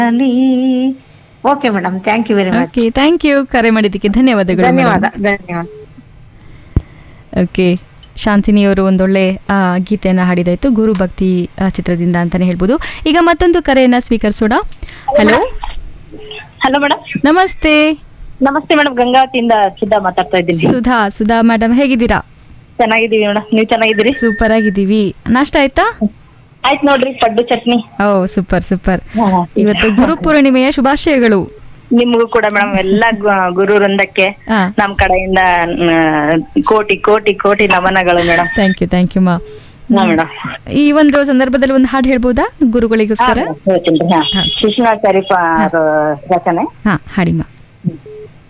Okay madam thank you very much okay thank you ಕರೆ ಮಾಡಿದ್ದಕ್ಕೆ ಧನ್ಯವಾದಗಳು madam. ಧನ್ಯವಾದ ಧನ್ಯವಾದ ಓಕೆ ಶಾಂತಿನಿ ಅವರು ಒಂದೊಳ್ಳೆ ಆ, ಗೀತೆಯನ್ನ ಹಾಡಿದಾಯ್ತು ಗುರು ಭಕ್ತಿ ಆ, ಚಿತ್ರದಿಂದ ಅಂತಾನೆ ಹೇಳ್ಬೋದು ಈಗ ಮತ್ತೊಂದು ಕರೆಯನ್ನ ಸ್ವೀಕರಿಸೋಣ ಹಲೋ ಹಲೋ ಮೇಡಮ್ ನಮಸ್ತೆ ನಮಸ್ತೆ ಮೇಡಮ್ ಗಂಗಾವತಿಯಿಂದ ಸುಧಾ ಮಾತಾಡ್ತಾ ಇದ್ದೀನಿ ಸುಧಾ ಸುಧಾ ಮೇಡಮ್ ಹೇಗಿದ್ದೀರಾ ಚೆನ್ನಾಗಿದ್ದೀವಿ ಮೇಡಮ್ ನೀವು ಚೆನ್ನಾಗಿದ್ದೀರಿ ಸೂಪರ್ ಆಗಿದ್ದೀವಿ ನಾಷ್ಟ ಆಯ್ತಾ ಆಯ್ತು ನೋಡ್ರಿ ಪಡ್ಡು ಚಟ್ನಿ ಓ ಸೂಪರ್ ಸೂಪರ್ ಇವತ್ತು ಗುರು ಪೂರ್ಣಿಮೆಯ ಶುಭಾಶಯಗಳು ನಿಮಗೂ ಕೂಡ ಮೇಡಮ್ ಎಲ್ಲಾ ಗು- ಗುರು ವೃಂದಕ್ಕೆ ಹಾ ನಮ್ ಕಡೆಯಿಂದ ಮ್, ಕೋಟಿ ಕೋಟಿ ಕೋಟಿ ನಮನಗಳು madam thank you thank you ಮಾ ಹಾ ಮೇಡಮ್ ಈ ಒಂದು ಸಂದರ್ಭದಲ್ಲಿ ಒಂದು ಹಾಡು ಹೇಳ್ಬೋದಾ ಗುರುಗಳಿಗೋಸ್ಕರ ಹೇಳ್ತೀನಿ ಹಾ ಕೃಷ್ಣಾಚಾರಿ ಪ- ರಚನೆ ಹಾ ಹಾಡಿ ಮಾ ಹ್ಮ್.